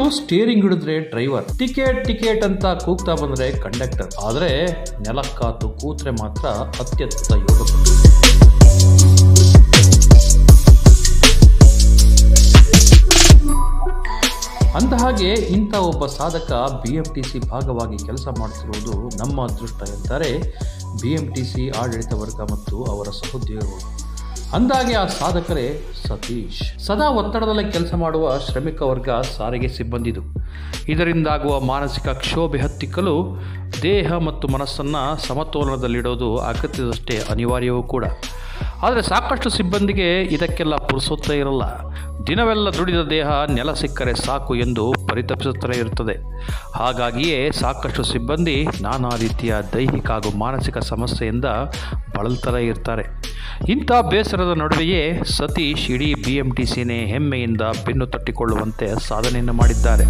steering ಹಿಡಿದ್ರೆ driver ticket ticket ಅಂತ ಕೂಗ್ತಾ ಬಂದ್ರೆ ಕಂಡಕ್ಟರ್ ಆದ್ರೆ ನೆಲಕ್ಕಾತು ಕೂತ್ರೆ ಮಾತ್ರ ಅತ್ಯದ್ಭುತ ಯೋಗ ಅಂದಹಾಗೆ ಇಂಥ ಒಬ್ಬ ಸಾಧಕ ಬಿ ಎಂ ಟಿ ಸಿ ಭಾಗವಾಗಿ ಕೆಲಸ ಮಾಡುತ್ತಿರುವುದು ನಮ್ಮ ಅದೃಷ್ಟ ಎಂದರೆ ಬಿ ಎಂ ಟಿ ಸಿ ಆಡಳಿತ ವರ್ಗ ಮತ್ತು ಅವರ ಸಹೋದ್ಯೋಗಿಗಳು ಅಂದಾಗೆ ಆ ಸಾಧಕರೇ ಸತೀಶ್ ಸದಾ ಒತ್ತಡದಲ್ಲೇ ಕೆಲಸ ಮಾಡುವ ಶ್ರಮಿಕ ವರ್ಗ ಸಾರಿಗೆ ಸಿಬ್ಬಂದಿದು ಇದರಿಂದಾಗುವ ಮಾನಸಿಕ ಕ್ಷೋಭೆ ಹತ್ತಿಕ್ಕಲು ದೇಹ ಮತ್ತು ಮನಸ್ಸನ್ನು ಸಮತೋಲನದಲ್ಲಿಡೋದು ಅಗತ್ಯದಷ್ಟೇ ಅನಿವಾರ್ಯವೂ ಕೂಡ ಆದರೆ ಸಾಕಷ್ಟು ಸಿಬ್ಬಂದಿಗೆ ಇದಕ್ಕೆಲ್ಲ ಪುರುಸೊತ್ತೇ ಇರಲ್ಲ ದಿನವೆಲ್ಲ ದುಡಿದ ದೇಹ ನೆಲ ಸಿಕ್ಕರೆ ಸಾಕು ಎಂದು ಪರಿತಪಿಸುತ್ತಲೇ ಇರುತ್ತದೆ ಹಾಗಾಗಿಯೇ ಸಾಕಷ್ಟು ಸಿಬ್ಬಂದಿ ನಾನಾ ರೀತಿಯ ದೈಹಿಕ ಹಾಗೂ ಮಾನಸಿಕ ಸಮಸ್ಯೆಯಿಂದ ಬಳಲ್ತಲೇ ಇರ್ತಾರೆ ಇಂಥ ಬೇಸರದ ನಡುವೆಯೇ ಸತೀಶ್ ಇಡೀ ಬಿ ಎಂ ಟಿ ಸಿನೇ ಹೆಮ್ಮೆಯಿಂದ ಬೆನ್ನು ತಟ್ಟಿಕೊಳ್ಳುವಂತೆ ಸಾಧನೆಯನ್ನು ಮಾಡಿದ್ದಾರೆ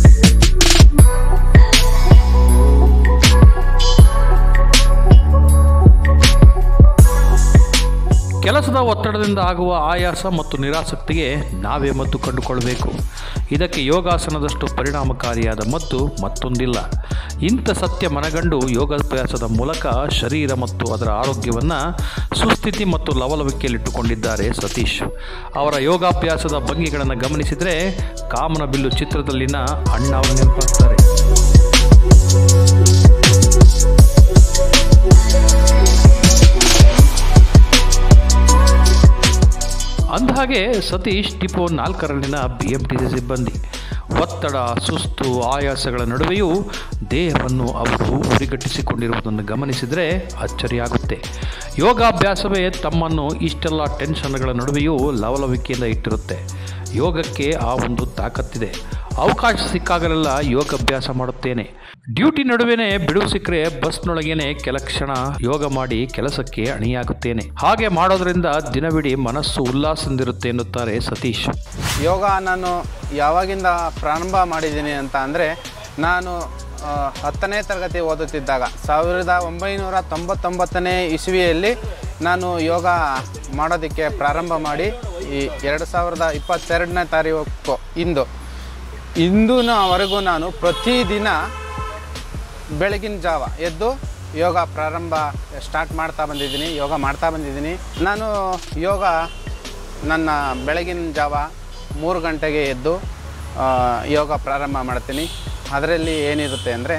ಕೆಲಸದ ಒತ್ತಡದಿಂದ ಆಗುವ ಆಯಾಸ ಮತ್ತು ನಿರಾಸಕ್ತಿಗೆ ನಾವೇ ಮದ್ದು ಕಂಡುಕೊಳ್ಳಬೇಕು ಇದಕ್ಕೆ ಯೋಗಾಸನದಷ್ಟು ಪರಿಣಾಮಕಾರಿಯಾದ ಮದ್ದು ಮತ್ತೊಂದಿಲ್ಲ ಇಂಥ ಸತ್ಯ ಮನಗಂಡು ಯೋಗಾಭ್ಯಾಸದ ಮೂಲಕ ಶರೀರ ಮತ್ತು ಅದರ ಆರೋಗ್ಯವನ್ನು ಸುಸ್ಥಿತಿ ಮತ್ತು ಲವಲವಿಕೆಯಲ್ಲಿಟ್ಟುಕೊಂಡಿದ್ದಾರೆ ಸತೀಶ್ ಅವರ ಯೋಗಾಭ್ಯಾಸದ ಭಂಗಿಗಳನ್ನು ಗಮನಿಸಿದರೆ ಕಾಮನ ಬಿಲ್ಲು ಚಿತ್ರದಲ್ಲಿನ ಅಣ್ಣ ಅವರು ನೆನಪಾಗ್ತಾರೆ ಅಂದಹಾಗೆ ಸತೀಶ್ ಟಿಪೋ ನಾಲ್ಕರಲ್ಲಿನ ಬಿ ಎಂ ಟಿ ಸಿ ಸಿಬ್ಬಂದಿ ಒತ್ತಡ ಸುಸ್ತು ಆಯಾಸಗಳ ನಡುವೆಯೂ ದೇಹವನ್ನು ಅವರು ಉರಿಗಟ್ಟಿಸಿಕೊಂಡಿರುವುದನ್ನು ಗಮನಿಸಿದರೆ ಅಚ್ಚರಿಯಾಗುತ್ತೆ ಯೋಗಾಭ್ಯಾಸವೇ ತಮ್ಮನ್ನು ಇಷ್ಟೆಲ್ಲ ಟೆನ್ಷನ್ಗಳ ನಡುವೆಯೂ ಲವಲವಿಕೆಯಿಂದ ಇಟ್ಟಿರುತ್ತೆ ಯೋಗಕ್ಕೆ ಆ ಒಂದು ತಾಕತ್ತಿದೆ ಅವಕಾಶ ಸಿಕ್ಕಾಗಲೆಲ್ಲ ಯೋಗಾಭ್ಯಾಸ ಮಾಡುತ್ತೇನೆ ಡ್ಯೂಟಿ ನಡುವೆನೇ ಬಿಡುವು ಸಿಕ್ಕರೆ ಬಸ್ನೊಳಗೇನೆ ಕೆಲ ಕ್ಷಣ ಯೋಗ ಮಾಡಿ ಕೆಲಸಕ್ಕೆ ಅಣಿಯಾಗುತ್ತೇನೆ ಹಾಗೆ ಮಾಡೋದ್ರಿಂದ ದಿನವಿಡೀ ಮನಸ್ಸು ಉಲ್ಲಾಸದಿಂದಿರುತ್ತೆ ಎನ್ನುತ್ತಾರೆ ಸತೀಶ್ ಯೋಗ ನಾನು ಯಾವಾಗಿಂದ ಪ್ರಾರಂಭ ಮಾಡಿದ್ದೀನಿ ಅಂತ ಅಂದರೆ ನಾನು ಆ, ಹತ್ತನೇ ತರಗತಿ ಓದುತ್ತಿದ್ದಾಗ ಸಾವಿರದ ಒಂಬೈನೂರ ತೊಂಬತ್ತೊಂಬತ್ತನೇ ಇಸವಿಯಲ್ಲಿ ನಾನು ಯೋಗ ಮಾಡೋದಕ್ಕೆ ಪ್ರಾರಂಭ ಮಾಡಿ ಈ ಎರಡು ಸಾವಿರದ ಇಪ್ಪತ್ತೆರಡನೇ ತಾರೀಕು ಇಂದು ಇಂದಿನವರೆಗೂ ನಾನು ಪ್ರತಿದಿನ ಬೆಳಗಿನ ಜಾವ ಎದ್ದು ಯೋಗ ಪ್ರಾರಂಭ ಸ್ಟಾರ್ಟ್ ಮಾಡ್ತಾ ಬಂದಿದ್ದೀನಿ ಯೋಗ ಮಾಡ್ತಾ ಬಂದಿದ್ದೀನಿ ನಾನು ಯೋಗ ನನ್ನ ಬೆಳಗಿನ ಜಾವ ಮೂರು ಗಂಟೆಗೆ ಎದ್ದು ಆ, ಯೋಗ ಪ್ರಾರಂಭ ಮಾಡ್ತೀನಿ ಅದರಲ್ಲಿ ಏನಿರುತ್ತೆ ಅಂದರೆ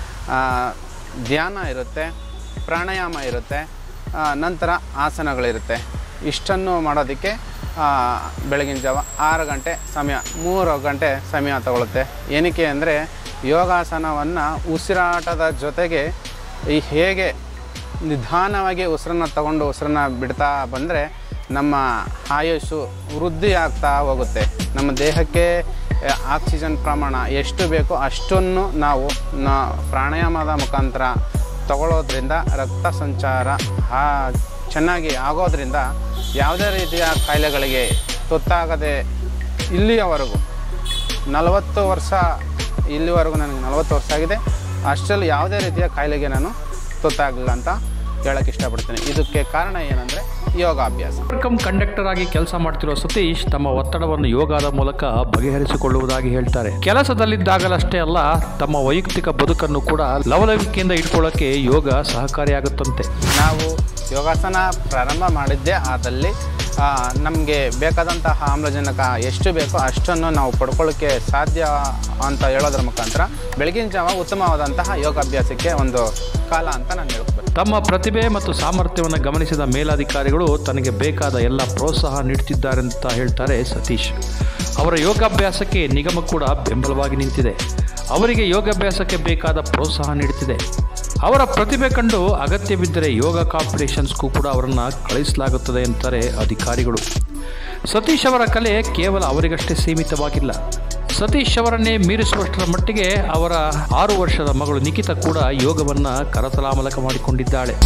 ಧ್ಯಾನ ಇರುತ್ತೆ ಪ್ರಾಣಾಯಾಮ ಇರುತ್ತೆ ಆ, ನಂತರ ಆಸನಗಳಿರುತ್ತೆ ಇಷ್ಟನ್ನು ಮಾಡೋದಕ್ಕೆ ಆ, ಬೆಳಗಿನ ಜಾವ ಆರು ಗಂಟೆ ಸಮಯ ಮೂರು ಗಂಟೆ ಸಮಯ ತಗೊಳುತ್ತೆ ಏನಕ್ಕೆ ಅಂದರೆ ಯೋಗಾಸನವನ್ನು ಉಸಿರಾಟದ ಜೊತೆಗೆ ಈ ಹೇಗೆ ನಿಧಾನವಾಗಿ ಉಸಿರನ್ನ ತಗೊಂಡು ಉಸಿರನ್ನ ಬಿಡ್ತಾ ಬಂದರೆ ನಮ್ಮ ಆಯುಸ್ಸು ವೃದ್ಧಿ ಆಗ್ತಾ ಹೋಗುತ್ತೆ ನಮ್ಮ ದೇಹಕ್ಕೆ ಆ, ಆಕ್ಸಿಜನ್ ಪ್ರಮಾಣ ಎಷ್ಟು ಬೇಕೋ ಅಷ್ಟನ್ನು ನಾವು ನ ಪ್ರಾಣಾಯಾಮದ ಮುಖಾಂತರ ತಗೊಳ್ಳೋದ್ರಿಂದ ರಕ್ತ ಸಂಚಾರ ಆ, ಚೆನ್ನಾಗಿ ಆಗೋದ್ರಿಂದ ಯಾವುದೇ ರೀತಿಯ ಕಾಯಿಲೆಗಳಿಗೆ ತುತ್ತಾಗದೆ ಇಲ್ಲಿಯವರೆಗೂ ನಲವತ್ತು ವರ್ಷ ಇಲ್ಲಿವರೆಗೂ ನನಗೆ ನಲವತ್ತು ವರ್ಷ ಆಗಿದೆ ಅಷ್ಟರಲ್ಲಿ ಯಾವುದೇ ರೀತಿಯ ಕಾಯಿಲೆಗೆ ನಾನು ತುತ್ತಾಗಲಿಲ್ಲ ಅಂತ ಹೇಳಕ್ಕೆ ಇಷ್ಟಪಡ್ತೀನಿ ಇದಕ್ಕೆ ಕಾರಣ ಏನಂದರೆ ಯೋಗಾಭ್ಯಾಸ ಕಮ್ ಕಂಡಕ್ಟರ್ ಆಗಿ ಕೆಲಸ ಮಾಡ್ತಿರೋ ಸತೀಶ್ ತಮ್ಮ ಒತ್ತಡವನ್ನು ಯೋಗದ ಮೂಲಕ ಬಗೆಹರಿಸಿಕೊಳ್ಳುವುದಾಗಿ ಹೇಳ್ತಾರೆ ಕೆಲಸದಲ್ಲಿದ್ದಾಗಲಷ್ಟೇ ಅಲ್ಲ ತಮ್ಮ ವೈಯಕ್ತಿಕ ಬದುಕನ್ನು ಕೂಡ ಲವಲವಿಕೆಯಿಂದ ಇಟ್ಕೊಳ್ಳೋಕೆ ಯೋಗ ಸಹಕಾರಿಯಾಗುತ್ತಂತೆ ನಾವು ಯೋಗಾಸನ ಪ್ರಾರಂಭ ಮಾಡಿದ್ದೇ ಆದಲ್ಲಿ ನಮಗೆ ಬೇಕಾದಂತಹ ಆಮ್ಲಜನಕ ಎಷ್ಟು ಬೇಕೋ ಅಷ್ಟನ್ನು ನಾವು ಪಡ್ಕೊಳ್ಳೋಕ್ಕೆ ಸಾಧ್ಯ ಅಂತ ಹೇಳೋದ್ರ ಮುಖಾಂತರ ಬೆಳಗಿನ ಜಾವ ಉತ್ತಮವಾದಂತಹ ಯೋಗಾಭ್ಯಾಸಕ್ಕೆ ಒಂದು ಕಾಲ ಅಂತ ನಾನು ಹೇಳ್ಬೋದು ತಮ್ಮ ಪ್ರತಿಭೆ ಮತ್ತು ಸಾಮರ್ಥ್ಯವನ್ನು ಗಮನಿಸಿದ ಮೇಲಾಧಿಕಾರಿಗಳು ತನಗೆ ಬೇಕಾದ ಎಲ್ಲ ಪ್ರೋತ್ಸಾಹ ನೀಡುತ್ತಿದ್ದಾರೆ ಅಂತ ಹೇಳ್ತಾರೆ ಸತೀಶ್ ಅವರ ಯೋಗಾಭ್ಯಾಸಕ್ಕೆ ನಿಗಮ ಕೂಡ ಬೆಂಬಲವಾಗಿ ನಿಂತಿದೆ ಅವರಿಗೆ ಯೋಗಾಭ್ಯಾಸಕ್ಕೆ ಬೇಕಾದ ಪ್ರೋತ್ಸಾಹ ನೀಡುತ್ತಿದೆ ಅವರ ಪ್ರತಿಭೆ ಕಂಡು ಅಗತ್ಯ ಬಿದ್ದರೆ ಯೋಗ ಕಾಂಪಿಟೇಷನ್ಸ್ಗೂ ಕೂಡ ಅವರನ್ನು ಕಳಿಸಲಾಗುತ್ತದೆ ಅಂತಾರೆ ಅಧಿಕಾರಿಗಳು ಸತೀಶ್ ಅವರ ಕಲೆ ಕೇವಲ ಅವರಿಗಷ್ಟೇ ಸೀಮಿತವಾಗಿಲ್ಲ ಸತೀಶ್ ಅವರನ್ನೇ ಮೀರಿಸುವಷ್ಟರ ಮಟ್ಟಿಗೆ ಅವರ ಆರು ವರ್ಷದ ಮಗಳು ನಿಖಿತ ಕೂಡ ಯೋಗವನ್ನು ಕರತಲಾಮಲಕ ಮಾಡಿಕೊಂಡಿದ್ದಾಳೆ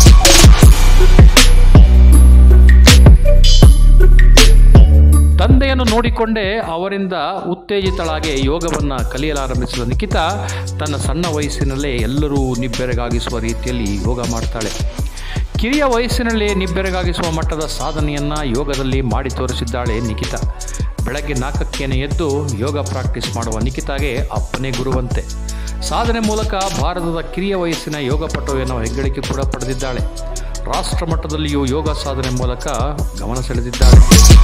ತಂದೆಯನ್ನು ನೋಡಿಕೊಂಡೇ ಅವರಿಂದ ಉತ್ತೇಜಿತಳಾಗಿ ಯೋಗವನ್ನು ಕಲಿಯಲಾರಂಭಿಸಿದ ನಿಖಿತಾ ತನ್ನ ಸಣ್ಣ ವಯಸ್ಸಿನಲ್ಲೇ ಎಲ್ಲರೂ ನಿಬ್ಬೆರಗಾಗಿಸುವ ರೀತಿಯಲ್ಲಿ ಯೋಗ ಮಾಡ್ತಾಳೆ ಕಿರಿಯ ವಯಸ್ಸಿನಲ್ಲಿ ನಿಬ್ಬೆರಗಾಗಿಸುವ ಮಟ್ಟದ ಸಾಧನೆಯನ್ನು ಯೋಗದಲ್ಲಿ ಮಾಡಿ ತೋರಿಸಿದ್ದಾಳೆ ನಿಖಿತಾ ಬೆಳಗ್ಗೆ ನಾಲ್ಕಕ್ಕೇನೆ ಎದ್ದು ಯೋಗ ಪ್ರಾಕ್ಟೀಸ್ ಮಾಡುವ ನಿಖಿತಾಗೆ ಅಪ್ಪನೇ ಗುರುವಂತೆ ಸಾಧನೆ ಮೂಲಕ ಭಾರತದ ಕಿರಿಯ ವಯಸ್ಸಿನ ಯೋಗಪಟು ಎನ್ನುವ ಹೆಗ್ಗಳಿಕೆ ಕೂಡ ಪಡೆದಿದ್ದಾಳೆ ರಾಷ್ಟ್ರ ಮಟ್ಟದಲ್ಲಿಯೂ ಯೋಗ ಸಾಧನೆ ಮೂಲಕ ಗಮನ ಸೆಳೆದಿದ್ದಾಳೆ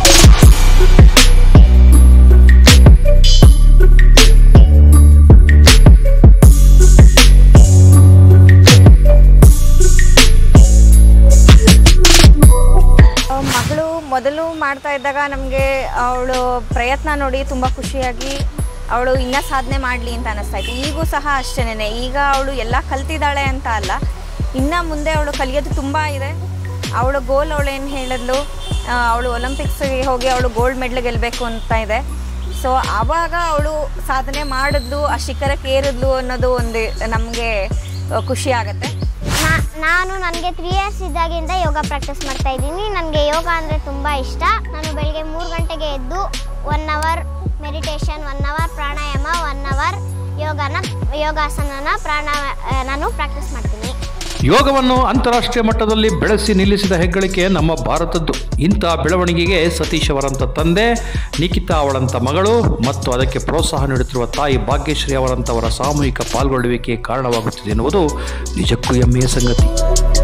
ಮಗಳು ಮೊದಲು ಮಾಡ್ತಾ ಇದ್ದಾಗ ನಮಗೆ ಅವಳು ಪ್ರಯತ್ನ ನೋಡಿ ತುಂಬ ಖುಷಿಯಾಗಿ ಅವಳು ಇನ್ನೂ ಸಾಧನೆ ಮಾಡಲಿ ಅಂತ ಅನ್ನಿಸ್ತಾ ಇತ್ತು ಈಗೂ ಸಹ ಅಷ್ಟೇನೆ ಈಗ ಅವಳು ಎಲ್ಲ ಕಲ್ತಿದ್ದಾಳೆ ಅಂತ ಅಲ್ಲ ಇನ್ನು ಮುಂದೆ ಅವಳು ಕಲಿಯೋದು ತುಂಬ ಇದೆ ಅವಳು ಗೋಲ್ ಅವಳು ಏನು ಹೇಳಿದ್ಲು ಅವಳು ಒಲಿಂಪಿಕ್ಸ್ಗೆ ಹೋಗಿ ಅವಳು ಗೋಲ್ಡ್ ಮೆಡ್ಲ್ ಗೆಲ್ಲಬೇಕು ಅಂತ ಇದೆ ಸೊ ಆವಾಗ ಅವಳು ಸಾಧನೆ ಮಾಡಿದ್ಲು ಆ ಶಿಖರಕ್ಕೆ ಏರಿದ್ಲು ಅನ್ನೋದು ಒಂದು ನಮಗೆ ಖುಷಿ ಆಗುತ್ತೆ ನಾ- ನಾನು ನನಗೆ ತ್ರೀ ಇಯರ್ಸ್ ಇದ್ದಾಗಿಂದ ಯೋಗ ಪ್ರಾಕ್ಟೀಸ್ ಮಾಡ್ತಾ ಇದ್ದೀನಿ ನನಗೆ ಯೋಗ ಅಂದರೆ ತುಂಬ ಇಷ್ಟ ನಾನು ಬೆಳಗ್ಗೆ ಮೂರು ಗಂಟೆಗೆ ಎದ್ದು one hour meditation one hour pranayama one hour ಯೋಗನ ಯೋಗಾಸನನ ಪ್ರಾಣ ಆ, ನಾನು ಪ್ರಾಕ್ಟೀಸ್ ಮಾಡ್ತೀನಿ ಯೋಗವನ್ನು ಅಂತಾರಾಷ್ಟ್ರೀಯ ಮಟ್ಟದಲ್ಲಿ ಬೆಳೆಸಿ ನಿಲ್ಲಿಸಿದ ಹೆಗ್ಗಳಿಕೆ ನಮ್ಮ ಭಾರತದ್ದು ಇಂಥ ಬೆಳವಣಿಗೆಗೆ ಸತೀಶ್ ಅವರಂಥ ತಂದೆ ನಿಖಿತಾ ಅವಳಂಥ ಮಗಳು ಮತ್ತು ಅದಕ್ಕೆ ಪ್ರೋತ್ಸಾಹ ನೀಡುತ್ತಿರುವ ತಾಯಿ ಭಾಗ್ಯಶ್ರೀ ಅವರಂಥವರ ಸಾಮೂಹಿಕ ಪಾಲ್ಗೊಳ್ಳುವಿಕೆ ಕಾರಣವಾಗುತ್ತಿದೆ ಎನ್ನುವುದು ನಿಜಕ್ಕೂ ಹೆಮ್ಮೆಯ ಸಂಗತಿ